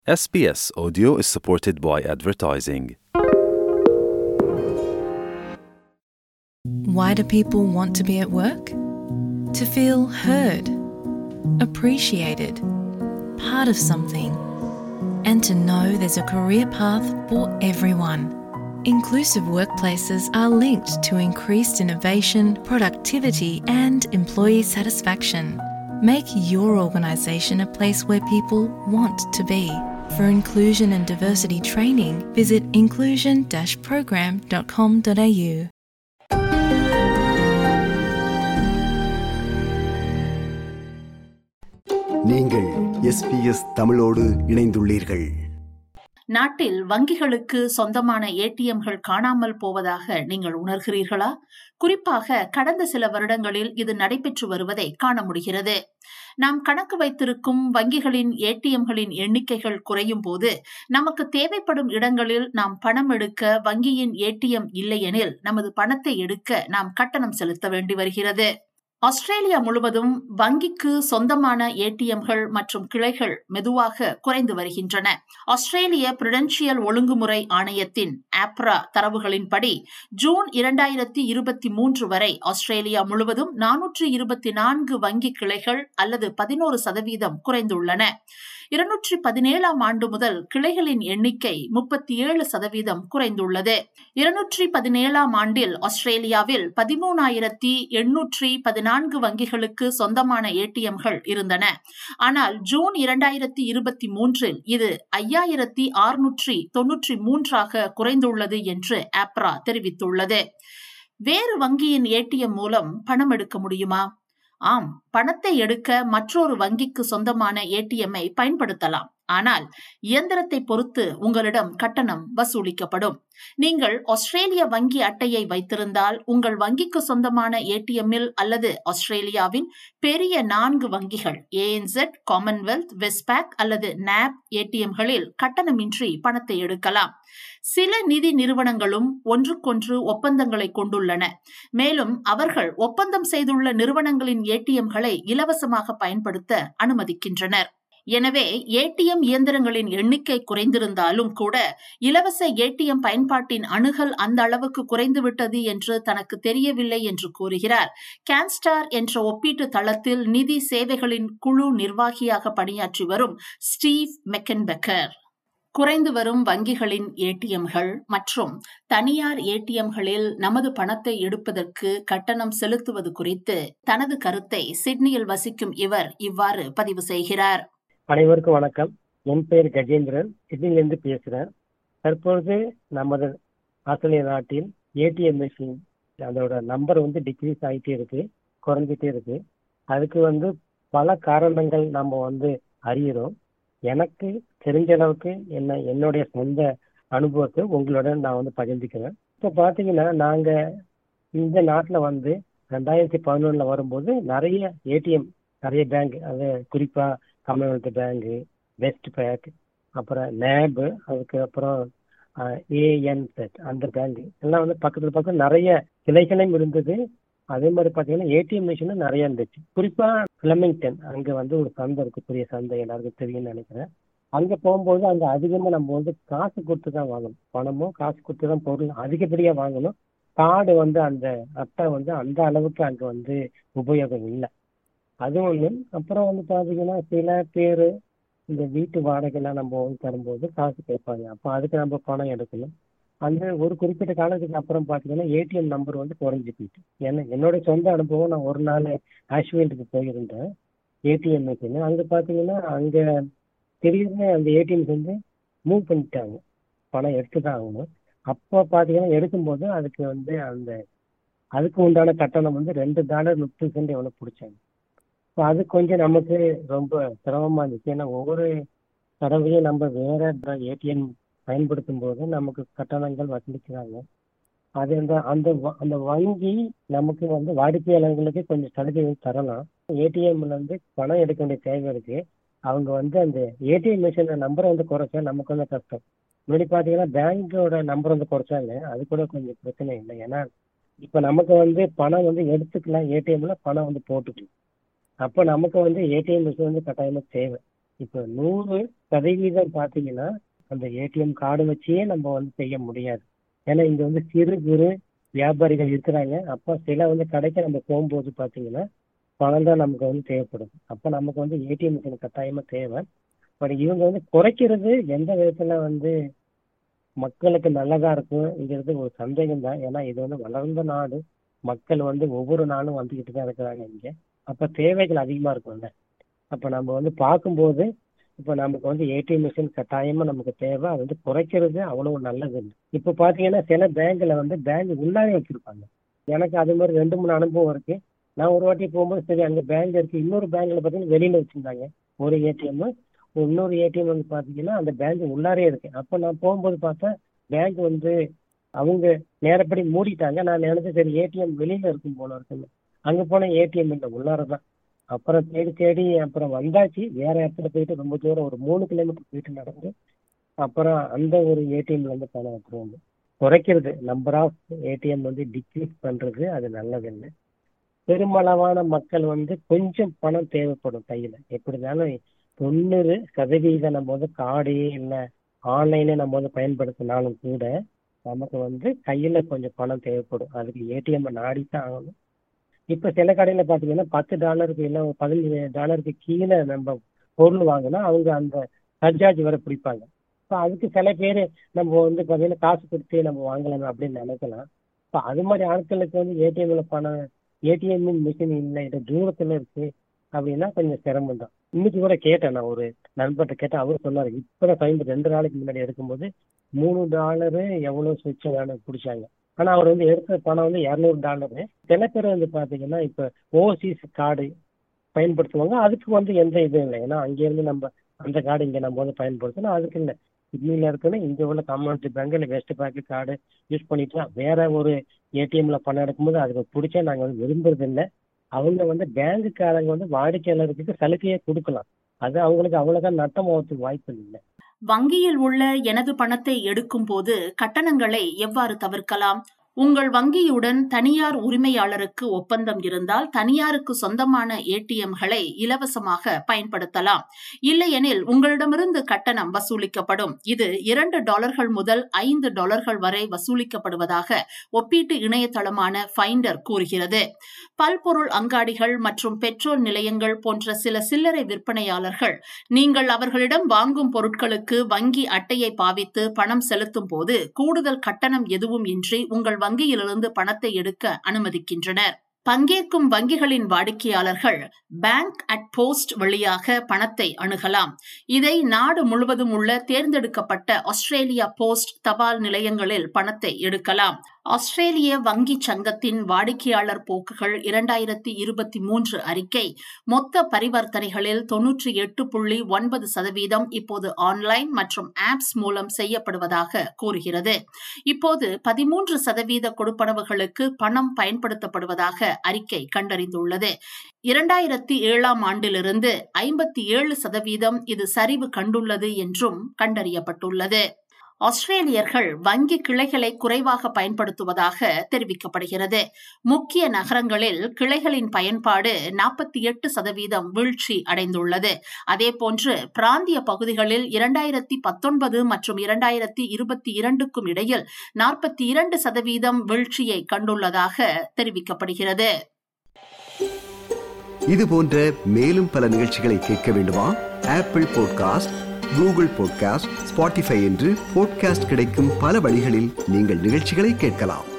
SBS Audio is supported by advertising. Why do people want to be at work? To feel heard, appreciated, part of something, and to know there's a career path for everyone. Inclusive workplaces are linked to increased innovation, productivity, and employee satisfaction. Make your organisation a place where people want to be. For inclusion and diversity training, visit inclusion program.com.au. நீங்கள் SBS தமிழோடு இணைந்துள்ளீர்கள் நாட்டில் வங்கிகளுக்கு சொந்தமான ஏடிஎம்கள் காணாமல் போவதாக நீங்கள் உணர்கிறீர்களா குறிப்பாக கடந்த சில வருடங்களில் இது நடைபெற்று வருவதை காண முடிகிறது நாம் கணக்கு வைத்திருக்கும் வங்கிகளின் ஏடிஎம்களின் எண்ணிக்கைகள் குறையும் போது நமக்கு தேவைப்படும் இடங்களில் நாம் பணம் எடுக்க வங்கியின் ஏடிஎம் இல்லையெனில் நமது பணத்தை எடுக்க நாம் கட்டணம் செலுத்த வேண்டி வருகிறது ஆஸ்திரேலியா முழுவதும் வங்கிக்கு சொந்தமான ஏடிஎம்கள் மற்றும் கிளைகள் மெதுவாக குறைந்து வருகின்றன ஆஸ்திரேலிய பிரிடென்ஷியல் ஒழுங்குமுறை ஆணையத்தின் ஆப்ரா தரவுகளின்படி ஜூன் இரண்டாயிரத்தி இருபத்தி மூன்று வரை ஆஸ்திரேலியா முழுவதும் நானூற்று இருபத்தி நான்கு வங்கி கிளைகள் அல்லது பதினோரு சதவீதம் குறைந்துள்ளன இருநூற்றி பதினேழாம் ஆண்டு முதல் கிளைகளின் எண்ணிக்கை முப்பத்தி ஏழு சதவீதம் குறைந்துள்ளது இருநூற்றி பதினேழாம் ஆண்டில் ஆஸ்திரேலியாவில் பதிமூணாயிரத்தி எண்ணூற்றி பதினான்கு வங்கிகளுக்கு சொந்தமான ஏடிஎம்கள் இருந்தன ஆனால் ஜூன் இரண்டாயிரத்தி இருபத்தி மூன்றில் இது ஐயாயிரத்தி அறுநூற்றி தொன்னூற்றி மூன்றாக குறைந்துள்ளது என்று ஆப்ரா தெரிவித்துள்ளது வேறு வங்கியின் ஏடிஎம் மூலம் பணம் எடுக்க முடியுமா ஆம் பணத்தை எடுக்க மற்றொரு வங்கிக்கு சொந்தமான ஏடிஎம்மை பயன்படுத்தலாம் ஆனால் இயந்திரத்தை பொறுத்து உங்களிடம் கட்டணம் வசூலிக்கப்படும் நீங்கள் ஆஸ்திரேலிய வங்கி அட்டையை வைத்திருந்தால் உங்கள் வங்கிக்கு சொந்தமான ஏடிஎம்மில் அல்லது ஆஸ்திரேலியாவின் பெரிய நான்கு வங்கிகள் ஏஎன்செட் காமன்வெல்த் வெஸ்பேக் அல்லது நாப் ஏடிஎம்களில் கட்டணமின்றி பணத்தை எடுக்கலாம் சில நிதி நிறுவனங்களும் ஒன்றுக்கொன்று ஒப்பந்தங்களை கொண்டுள்ளன மேலும் அவர்கள் ஒப்பந்தம் செய்துள்ள நிறுவனங்களின் ஏடிஎம்களை இலவசமாக பயன்படுத்த அனுமதிக்கின்றனர் எனவே ஏடிஎம் இயந்திரங்களின் எண்ணிக்கை குறைந்திருந்தாலும் கூட இலவச ஏடிஎம் பயன்பாட்டின் அணுகல் அந்த அளவுக்கு குறைந்துவிட்டது என்று தனக்கு தெரியவில்லை என்று கூறுகிறார் கேன்ஸ்டார் என்ற ஒப்பீட்டு தளத்தில் நிதி சேவைகளின் குழு நிர்வாகியாக பணியாற்றி வரும் ஸ்டீவ் மெக்கன்பெக்கர் குறைந்து வரும் வங்கிகளின் ஏடிஎம்கள் மற்றும் தனியார் ஏடிஎம்களில் நமது பணத்தை எடுப்பதற்கு கட்டணம் செலுத்துவது குறித்து தனது கருத்தை சிட்னியில் வசிக்கும் இவர் இவ்வாறு பதிவு செய்கிறார் அனைவருக்கும் வணக்கம் என் பெயர் கஜேந்திரன் சிட்னிலிருந்து பேசுகிறேன் தற்பொழுது நமது ஆஸ்திரேலிய நாட்டில் ஏடிஎம் மிஷின் அதோட நம்பர் வந்து டிக்ரீஸ் ஆகிட்டே இருக்கு குறைஞ்சிட்டே இருக்கு அதுக்கு வந்து பல காரணங்கள் நம்ம வந்து அறிகிறோம் எனக்கு தெரிஞ்ச அளவுக்கு என்ன என்னுடைய சொந்த அனுபவத்தை உங்களோட நான் வந்து பகிர்ந்துக்கிறேன் இப்போ பார்த்தீங்கன்னா நாங்கள் இந்த நாட்டில் வந்து ரெண்டாயிரத்தி பதினொன்றில் வரும்போது நிறைய ஏடிஎம் நிறைய பேங்க் அது குறிப்பாக காமன்வெல்த் பேங்கு வெஸ்ட் பேங்க் அப்புறம் நேபு அதுக்கப்புறம் ஏஎன் செட் அந்த பேங்க் எல்லாம் வந்து பக்கத்தில் பக்கத்தில் நிறைய கிளைகளும் இருந்தது அதே மாதிரி பார்த்தீங்கன்னா ஏடிஎம் மிஷினும் நிறைய இருந்துச்சு குறிப்பாக ஃபிளமிங்டன் அங்கே வந்து ஒரு சந்தை இருக்கு பெரிய சந்தை எல்லாருக்கும் தெரியும்னு நினைக்கிறேன் அங்கே போகும்போது அங்கே அதிகமாக நம்ம வந்து காசு கொடுத்து தான் வாங்கணும் பணமோ காசு கொடுத்து தான் பொருள் அதிகப்படியாக வாங்கணும் கார்டு வந்து அந்த அட்டை வந்து அந்த அளவுக்கு அங்கே வந்து உபயோகம் இல்லை அது ஒன்று அப்புறம் வந்து பார்த்தீங்கன்னா சில பேர் இந்த வீட்டு வாடகைலாம் நம்ம வந்து தரும்போது காசு கேட்பாங்க அப்போ அதுக்கு நம்ம பணம் எடுக்கணும் அந்த ஒரு குறிப்பிட்ட காலத்துக்கு அப்புறம் பார்த்தீங்கன்னா ஏடிஎம் நம்பர் வந்து குறைஞ்சி போயிட்டு ஏன்னா என்னோட சொந்த அனுபவம் நான் ஒரு நாள் ஆஷ்வீல்டுக்கு போயிருந்தேன் ஏடிஎம் மிஷின் அங்கே பார்த்தீங்கன்னா அங்கே திடீர்னு அந்த ஏடிஎம்ஸ் வந்து மூவ் பண்ணிட்டாங்க பணம் எடுத்து தான் ஆகணும் அப்போ பார்த்தீங்கன்னா எடுக்கும்போது அதுக்கு வந்து அந்த அதுக்கு உண்டான கட்டணம் வந்து ரெண்டு டாலர் முப்பது சென்ட் எவ்வளோ பிடிச்சாங்க ஸோ அது கொஞ்சம் நமக்கு ரொம்ப சிரமமாக இருந்துச்சு ஏன்னா ஒவ்வொரு தடவையும் நம்ம வேற ஏடிஎம் பயன்படுத்தும் போது நமக்கு கட்டணங்கள் வசூலிக்கிறாங்க அது அந்த அந்த அந்த வங்கி நமக்கு வந்து வாடிக்கையாளர்களுக்கு கொஞ்சம் சலுகைகள் தரலாம் ஏடிஎம்ல வந்து பணம் எடுக்க வேண்டிய தேவை இருக்கு அவங்க வந்து அந்த ஏடிஎம் மிஷின் நம்பரை வந்து குறைச்சா நமக்கு வந்து கஷ்டம் முன்னாடி பார்த்தீங்கன்னா பேங்கோட நம்பர் வந்து குறைச்சாங்க அது கூட கொஞ்சம் பிரச்சனை இல்லை ஏன்னா இப்போ நமக்கு வந்து பணம் வந்து எடுத்துக்கலாம் ஏடிஎம்ல பணம் வந்து போட்டுக்கலாம் அப்போ நமக்கு வந்து ஏடிஎம் மிஷின் வந்து கட்டாயமாக தேவை இப்போ நூறு சதவீதம் பார்த்தீங்கன்னா அந்த ஏடிஎம் கார்டு வச்சே நம்ம வந்து செய்ய முடியாது ஏன்னா இங்க வந்து சிறு குறு வியாபாரிகள் இருக்கிறாங்க அப்போ சில வந்து கடைக்கு நம்ம போகும்போது பார்த்தீங்கன்னா பணம் தான் நமக்கு வந்து தேவைப்படும் அப்போ நமக்கு வந்து ஏடிஎம் மிஷின் கட்டாயமா தேவை பட் இவங்க வந்து குறைக்கிறது எந்த விதத்துல வந்து மக்களுக்கு நல்லதா இருக்குங்கிறது ஒரு சந்தேகம் தான் ஏன்னா இது வந்து வளர்ந்த நாடு மக்கள் வந்து ஒவ்வொரு நாளும் வந்துகிட்டு தான் இருக்கிறாங்க இங்க அப்ப தேவைகள் அதிகமா இருக்கும்ல அப்ப நம்ம வந்து பார்க்கும்போது இப்ப நமக்கு வந்து ஏடிஎம் மிஷின் கட்டாயமா நமக்கு தேவை அது வந்து குறைக்கிறது அவ்வளவு நல்லது இல்லை இப்ப பாத்தீங்கன்னா சில பேங்க்ல வந்து பேங்க் உள்ளாரே வச்சிருப்பாங்க எனக்கு அது மாதிரி ரெண்டு மூணு அனுபவம் இருக்கு நான் ஒரு வாட்டி போகும்போது சரி அங்க பேங்க் இருக்கு இன்னொரு பேங்க்ல பாத்தீங்கன்னா வெளியில வச்சிருந்தாங்க ஒரு ஏடிஎம் இன்னொரு ஏடிஎம் வந்து பாத்தீங்கன்னா அந்த பேங்க் உள்ளாரே இருக்கு அப்ப நான் போகும்போது பார்த்தா பேங்க் வந்து அவங்க நேரப்படி மூடிட்டாங்க நான் நினைச்சேன் சரி ஏடிஎம் வெளியில இருக்கும் போல இருக்குன்னு அங்க போன ஏடிஎம் இல்லை உள்ளாரதான் அப்புறம் தேடி தேடி அப்புறம் வந்தாச்சு வேற இடத்துல போயிட்டு ரொம்ப தூரம் ஒரு மூணு கிலோமீட்டர் போயிட்டு நடந்து அப்புறம் அந்த ஒரு ஏடிஎம்ல இருந்து பணம் எடுத்துருவாங்க குறைக்கிறது நம்பர் ஆஃப் ஏடிஎம் வந்து டிக்ரீஸ் பண்றது அது நல்லதில்லை பெருமளவான மக்கள் வந்து கொஞ்சம் பணம் தேவைப்படும் கையில எப்படி இருந்தாலும் தொண்ணூறு சதவீதம் நம்ம வந்து கார்டே இல்லை ஆன்லைனே நம்ம வந்து பயன்படுத்தினாலும் கூட நமக்கு வந்து கையில கொஞ்சம் பணம் தேவைப்படும் அதுக்கு ஏடிஎம் நாடித்தான் ஆகணும் இப்ப சில கடையில பாத்தீங்கன்னா பத்து டாலருக்கு இல்லை பதினஞ்சு டாலருக்கு கீழே நம்ம பொருள் வாங்கினா அவங்க அந்த சர்ஜார்ஜ் வர பிடிப்பாங்க இப்போ அதுக்கு சில பேர் நம்ம வந்து பார்த்தீங்கன்னா காசு கொடுத்து நம்ம வாங்கலாம் அப்படின்னு நினைக்கலாம் இப்போ அது மாதிரி ஆட்களுக்கு வந்து ஏடிஎம்ல பணம் ஏடிஎம் மிஷின் இல்லை இது தூரத்துல இருக்கு அப்படின்னா கொஞ்சம் சிரமம் தான் இன்னைக்கு கூட கேட்டேன் நான் ஒரு நண்பர்கிட்ட கேட்டேன் அவர் சொன்னாரு இப்பதான் சமீப ரெண்டு நாளைக்கு முன்னாடி எடுக்கும்போது மூணு டாலரு எவ்வளவு சுவிட்ச் வேணும் பிடிச்சாங்க ஆனா அவர் வந்து எடுத்த பணம் வந்து இரநூறு டாலரு சில பேர் வந்து பாத்தீங்கன்னா இப்ப ஓவர்சீஸ் கார்டு பயன்படுத்துவாங்க அதுக்கு வந்து எந்த இதுவும் இல்லை ஏன்னா அங்கேருந்து நம்ம அந்த கார்டு இங்க நம்ம வந்து பயன்படுத்தணும் அதுக்கு இல்லை கிட்னில இருக்குன்னு இங்க உள்ள கம்யூனிட்டி பேங்க் இல்லை வெஸ்ட் பேங்க் கார்டு யூஸ் பண்ணிட்டு வேற ஒரு ஏடிஎம்ல பணம் எடுக்கும்போது அதுக்கு பிடிச்சா நாங்க வந்து விரும்புறது இல்லை அவங்க வந்து பேங்குக்காரங்க வந்து வாடிக்கையாளருக்கு சலுகையை கொடுக்கலாம் அது அவங்களுக்கு அவ்வளவுதான் நட்டம் ஆகிறதுக்கு வாய்ப்பு இல்லை வங்கியில் உள்ள எனது பணத்தை எடுக்கும் போது கட்டணங்களை எவ்வாறு தவிர்க்கலாம் உங்கள் வங்கியுடன் தனியார் உரிமையாளருக்கு ஒப்பந்தம் இருந்தால் தனியாருக்கு சொந்தமான ஏடிஎம்களை இலவசமாக பயன்படுத்தலாம் இல்லையெனில் உங்களிடமிருந்து கட்டணம் வசூலிக்கப்படும் இது இரண்டு டாலர்கள் முதல் ஐந்து டாலர்கள் வரை வசூலிக்கப்படுவதாக ஒப்பீட்டு இணையதளமான ஃபைண்டர் கூறுகிறது பல்பொருள் அங்காடிகள் மற்றும் பெட்ரோல் நிலையங்கள் போன்ற சில சில்லறை விற்பனையாளர்கள் நீங்கள் அவர்களிடம் வாங்கும் பொருட்களுக்கு வங்கி அட்டையை பாவித்து பணம் செலுத்தும் போது கூடுதல் கட்டணம் எதுவும் இன்றி உங்கள் வங்கியிலிருந்து பணத்தை எடுக்க அனுமதிக்கின்றனர் பங்கேற்கும் வங்கிகளின் வாடிக்கையாளர்கள் பேங்க் அட் போஸ்ட் வழியாக பணத்தை அணுகலாம் இதை நாடு முழுவதும் உள்ள தேர்ந்தெடுக்கப்பட்ட ஆஸ்திரேலியா போஸ்ட் தபால் நிலையங்களில் பணத்தை எடுக்கலாம் ஆஸ்திரேலிய வங்கி சங்கத்தின் வாடிக்கையாளர் போக்குகள் இரண்டாயிரத்தி இருபத்தி மூன்று அறிக்கை மொத்த பரிவர்த்தனைகளில் தொன்னூற்றி எட்டு புள்ளி ஒன்பது சதவீதம் இப்போது ஆன்லைன் மற்றும் ஆப்ஸ் மூலம் செய்யப்படுவதாக கூறுகிறது இப்போது பதிமூன்று சதவீத கொடுப்பனவுகளுக்கு பணம் பயன்படுத்தப்படுவதாக அறிக்கை கண்டறிந்துள்ளது இரண்டாயிரத்தி ஏழாம் ஆண்டிலிருந்து ஐம்பத்தி ஏழு சதவீதம் இது சரிவு கண்டுள்ளது என்றும் கண்டறியப்பட்டுள்ளது ஆஸ்திரேலியர்கள் வங்கி கிளைகளை குறைவாக பயன்படுத்துவதாக தெரிவிக்கப்படுகிறது முக்கிய நகரங்களில் கிளைகளின் பயன்பாடு நாற்பத்தி எட்டு சதவீதம் வீழ்ச்சி அடைந்துள்ளது அதேபோன்று பிராந்திய பகுதிகளில் இரண்டாயிரத்தி பத்தொன்பது மற்றும் இரண்டாயிரத்தி இருபத்தி இரண்டுக்கும் இடையில் நாற்பத்தி இரண்டு சதவீதம் வீழ்ச்சியை கண்டுள்ளதாக தெரிவிக்கப்படுகிறது இது போன்ற மேலும் பல நிகழ்ச்சிகளை கேட்க வேண்டுமா Apple podcast Google podcast Spotify என்று பாட்காஸ்ட் கிடைக்கும் பல வழிகளில் நீங்கள் நிகழ்ச்சிகளை கேட்கலாம்